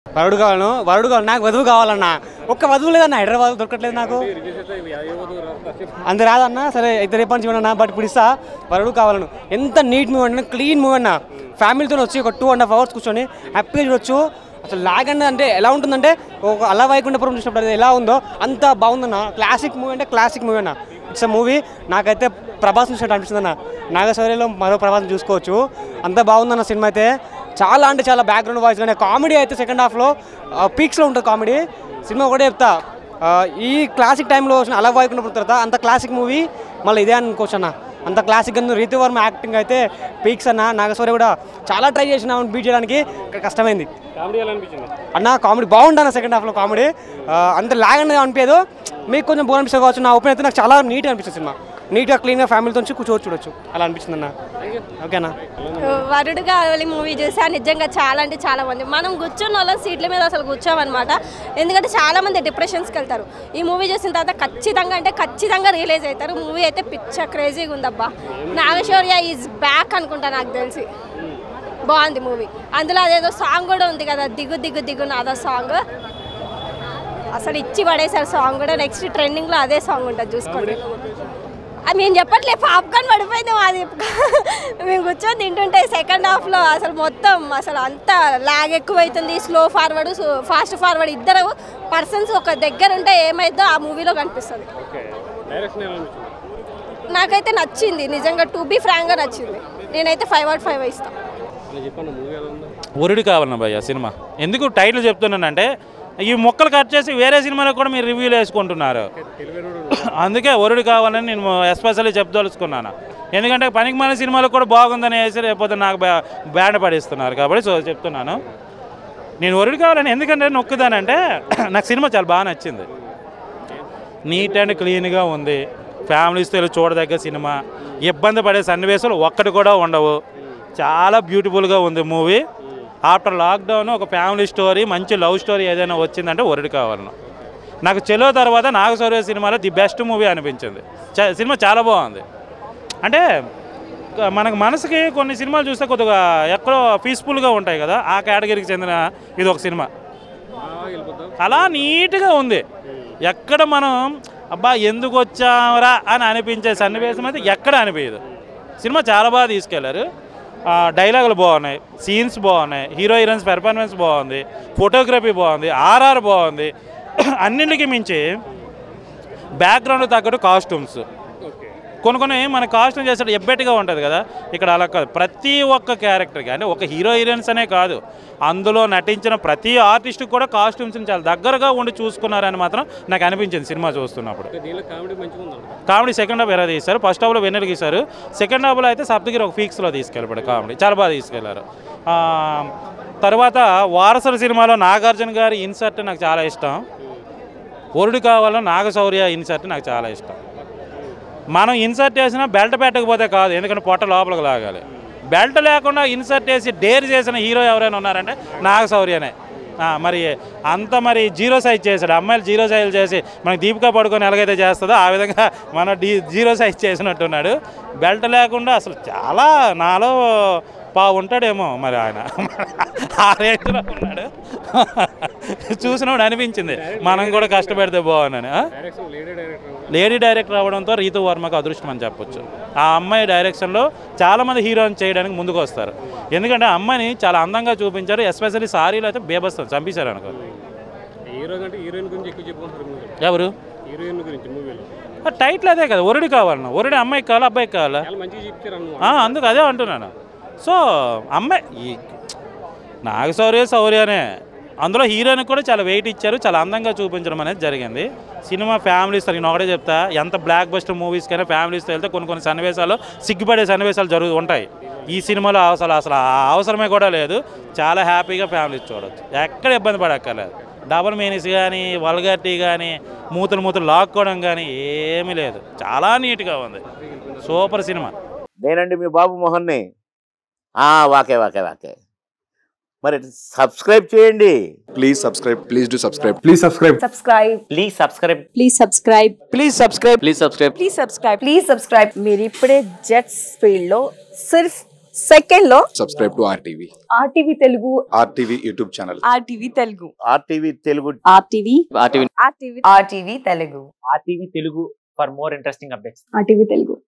వరుడు కావాలను వరుడు కావాలి నాకు వధువు కావాలన్నా ఒక్క వధువు లేదన్న హైదరాబాద్ దొరకట్లేదు నాకు అంత రాదన్నా సరే అయితే రేపు నుంచి ఇవ్వనన్నా బట్ ఇప్పుడు ఇస్తా వరుడు కావాలను ఎంత నీట్ మూవ్ అన్న క్లీన్ మూవ్ అన్న ఫ్యామిలీతో వచ్చి ఒక టూ అండ్ హాఫ్ అవర్స్ కూర్చొని హ్యాపీగా చూడొచ్చు అసలు లాగ్ అన్న అంటే ఎలా ఉంటుందంటే ఒక అలా వైకుంఠపురం చూసినప్పుడు అది ఎలా ఉందో అంత బాగుందన్న క్లాసిక్ మూవీ అంటే క్లాసిక్ మూవీ అన్న ఇట్స్ మూవీ నాకైతే ప్రభాస్ చూసినట్టు అనిపిస్తుంది అన్న నాగశౌర్యలో మరో ప్రభాస్ చూసుకోవచ్చు అంత బాగుందన్న సినిమా అయితే చాలా అంటే చాలా బ్యాక్గ్రౌండ్ వాయిస్ కానీ కామెడీ అయితే సెకండ్ హాఫ్లో పీక్స్లో ఉంటుంది కామెడీ సినిమా ఒకటే చెప్తా ఆ, ఈ క్లాసిక్ టైంలో వచ్చిన అలా వైకుంఠపురం తర్వాత అంత క్లాసిక్ మూవీ మళ్ళీ ఇదే అనుకోవచ్చు అన్న అంత క్లాసిక్ గా రీతి వర్మ యాక్టింగ్ అయితే పీక్స్ అన్న నాగశౌర్య కూడా చాలా ట్రై చేసిన బీట్ చేయడానికి క- కష్టమైంది కామెడీ ఎలా అనిపించింది అన్న కామెడీ బాగుంటుంది సెకండ్ హాఫ్లో కామెడీ అంత లాగ్ అనేది అనిపించదు మీకు కొంచెం బోర్ అనిపిస్తుంది కావచ్చు నా ఒపీనియన్ అయితే నాకు చాలా నీట్గా అనిపిస్తుంది సినిమా నీట్గా క్లీన్గా ఫ్యామిలీతో కూర్చోవచ్చు చూడొచ్చు అలా అనిపిస్తుంది అన్న ఓకేనా వరుడు కావాలి మూవీ చూసా నిజంగా చాలా అంటే చాలా మంది మనం కూర్చున్న వాళ్ళం సీట్ల మీద అసలు కూర్చోమన్నమాట ఎందుకంటే చాలా మంది డిప్రెషన్స్కి వెళ్తారు ఈ మూవీ చూసిన తర్వాత ఖచ్చితంగా అంటే ఖచ్చితంగా రియలైజ్ అవుతారు మూవీ అయితే పిచ్చ క్రేజీగా ఉందబ్బా నాగశౌర్య ఈజ్ బ్యాక్ అనుకుంటా నాకు తెలిసి బాగుంది మూవీ అందులో అదేదో సాంగ్ కూడా ఉంది కదా దిగు దిగు దిగు నాదో సాంగ్ అసలు ఇచ్చి పడేసారు సాంగ్ కూడా నెక్స్ట్ ట్రెండింగ్లో అదే సాంగ్ ఉంటుంది చూసుకోండి అది మేము చెప్పట్లే పాప్కార్న్ పడిపోయింది మాది మేము కూర్చొని తింటుంటే సెకండ్ హాఫ్లో అసలు మొత్తం అసలు అంత లాగ్ ఎక్కువైతుంది స్లో ఫార్వర్డ్ ఫాస్ట్ ఫార్వర్డ్ ఇద్దరు పర్సన్స్ ఒక దగ్గర ఉంటే ఏమైందో ఆ మూవీలో కనిపిస్తుంది ఓకే డైరెక్షన్ ఎలా అనిపించింది నాకైతే నచ్చింది నిజంగా టు బీ ఫ్రాంక్గా నచ్చింది నేనైతే ఫైవ్ అవుట్ ఫైవ్ ఇస్తాను అలా చెప్పండి మూవీ ఎలా ఉందో ఒరుడు కావాలన్న భయ్య సినిమా ఎందుకు టైటిల్ చెప్తున్నానంటే ఈ మొక్కలు కట్ చేసి వేరే సినిమాలకు కూడా మీరు రివ్యూలు వేసుకుంటున్నారు అందుకే ఒరుడు కావాలని నేను ఎస్పెషల్లీ చెప్దలుచుకున్నాను ఎందుకంటే పనికి మన సినిమాలకు కూడా బాగుందని వేసి లేకపోతే నాకు బ్యా- బ్యాండ్ పడిస్తున్నారు కాబట్టి సో చెప్తున్నాను నేను ఒరుడు కావాలని ఎందుకంటే నొక్కుదానంటే నాకు సినిమా చాలా బాగా నచ్చింది నీట్ అండ్ క్లీన్గా ఉంది ఫ్యామిలీస్తో వెళ్ళి చూడదగ్గ సినిమా ఇబ్బంది పడే సన్నివేశాలు ఒక్కటి కూడా ఉండవు చాలా బ్యూటిఫుల్గా ఉంది మూవీ ఆఫ్టర్ లాక్డౌన్ ఒక ఫ్యామిలీ స్టోరీ మంచి లవ్ స్టోరీ ఏదైనా వచ్చిందంటే ఒరడి కావాలను నాకు చెలో తర్వాత నాగశౌర్య సినిమాలో ది బెస్ట్ మూవీ అనిపించింది చ- సినిమా చాలా బాగుంది అంటే క- మనకు మనసుకి కొన్ని సినిమాలు చూస్తే కొద్దిగా ఎక్కడో పీస్ఫుల్గా ఉంటాయి కదా ఆ కేటగిరీకి చెందిన ఇది ఒక సినిమా అలా నీట్గా ఉంది ఎక్కడ మనం అబ్బా ఎందుకు వచ్చామరా అని అనిపించే సన్నివేశం అయితే ఎక్కడ అనిపించదు సినిమా చాలా బాగా తీసుకెళ్లారు ఆ, డైలాగులు బాగున్నాయి సీన్స్ బాగున్నాయి హీరో హీరోయిన్స్ పెర్ఫార్మెన్స్ బాగుంది ఫోటోగ్రఫీ బాగుంది ఆర్ఆర్ బాగుంది అన్నింటికి మించి బ్యాక్గ్రౌండ్ తగ్గట్టు కాస్ట్యూమ్స్ కొన్ని కొన్ని మన కాస్ట్యూమ్ చేసేటప్పుడు ఎబ్బెట్టుగా ఉంటుంది కదా ఇక్కడ అలా కాదు ప్రతి ఒక్క క్యారెక్టర్కి అంటే ఒక హీరో హీరోయిన్స్ అనే కాదు అందులో నటించిన ప్రతి ఆర్టిస్ట్కి కూడా కాస్ట్యూమ్స్ని చాలా దగ్గరగా ఉండి చూసుకున్నారని మాత్రం నాకు అనిపించింది సినిమా చూస్తున్నప్పుడు దీనిలో కామెడీ మంచిగా ఉందంట కామెడీ సెకండ్ హాఫ్ ఎలా తీశారు ఫస్ట్ హాఫ్లో వెన్నెల గీశారు సెకండ్ హాఫ్లో అయితే సప్తగిరి ఒక ఫీక్స్లో తీసుకెళ్ళిపోయాడు కామెడీ చాలా బాగా తీసుకెళ్లారు ఆ, తర్వాత వారసుల సినిమాలో నాగార్జున గారి ఇన్సర్ట్ నాకు చాలా ఇష్టం ఒరుడు కావాలో నాగశౌర్య ఇన్సర్ట్ నాకు చాలా ఇష్టం మనం ఇన్సర్ట్ చేసినా బెల్ట్ పెట్టకపోతే కాదు ఎందుకంటే పొట్ట లోపలికి లాగాలి బెల్ట్ లేకుండా ఇన్సర్ట్ చేసి డేర్ చేసిన హీరో ఎవరైనా ఉన్నారంటే నాగశౌర్యనే ఆ, మరి అంత మరి జీరో సైజ్ చేశాడు అమ్మాయిలు జీరో సైజ్ చేసి మనకి దీపికా పడుకొని ఎలాగైతే చేస్తుందో ఆ విధంగా మన డీ జీరో సైజ్ చేసినట్టున్నాడు బెల్ట్ లేకుండా అసలు చాలా నాలో పా ఉంటాడేమో మరి ఆయన ఆ రేంజ్లో ఉన్నాడు చూసినప్పుడు అనిపించింది మనం కూడా కష్టపడితే బాగున్నాను ఆ? Direction lady director lady director అవడంతో రీతు వర్మకు అదృష్టం అని చెప్పొచ్చు ఆ అమ్మాయి డైరెక్షన్లో చాలామంది హీరోయిన్ చేయడానికి ముందుకు వస్తారు ఎందుకంటే ఆ అమ్మాయిని చాలా అందంగా చూపించారు ఎస్పెషల్లీ సారీలో అయితే బేబస్తం చంపేశారు అనుకో హీరో కంటే హీరోయిన్ గురించి ఎక్కువ చెప్పుకుంటారు మూవీ ఎవరు హీరోయిన్ గురించి మూవీలో ఆ టైటిల్ అదే కదా ఒరుడి కావాలన్నా ఒరుడి అమ్మాయికి కావాలా అబ్బాయికి కావాలా చాలా మంచిగా చూపించారు అన్న ఆ, అందుకు అదే అంటున్నాను సో అమ్మాయి ఈ నాగశౌర్య శౌర్యనే అందులో హీరోయిన్ కూడా చాలా వెయిట్ ఇచ్చారు చాలా అందంగా చూపించడం అనేది జరిగింది సినిమా ఫ్యామిలీస్ నేను ఒకటే చెప్తా ఎంత బ్లాక్ బస్టర్ మూవీస్కైనా ఫ్యామిలీస్తో వెళ్తే కొన్ని కొన్ని సన్నివేశాలు సిగ్గుపడే సన్నివేశాలు జరుగు ఉంటాయి ఈ సినిమాలో అసలు అసలు ఆ అవసరమే కూడా లేదు చాలా హ్యాపీగా ఫ్యామిలీస్ చూడొచ్చు ఎక్కడ ఇబ్బంది పడక్కర్లేదు డబల్ మీనిస్ కానీ వల్గర్టీ కానీ మూతులు మూతులు లాక్కోవడం కానీ ఏమీ లేదు చాలా నీట్గా ఉంది సూపర్ సినిమా నేనండి మీ బాబు మోహన్ని ఆ, వాకే వాకే వాకే మరి సబ్స్క్రైబ్ చేయండి Please subscribe. Please do subscribe. Please subscribe. subscribe please subscribe please subscribe please subscribe Please subscribe. please subscribe please subscribe మీరు ఇప్పుడే జెట్స్ ఫీల్డ్ లో సిర్ఫ్ సెకండ్ లో Subscribe to RTV. RTV Telugu RTV YouTube channel. RTV Telugu RTV Telugu RTV RTV RTV RTV Telugu RTV Telugu for more interesting updates RTV Telugu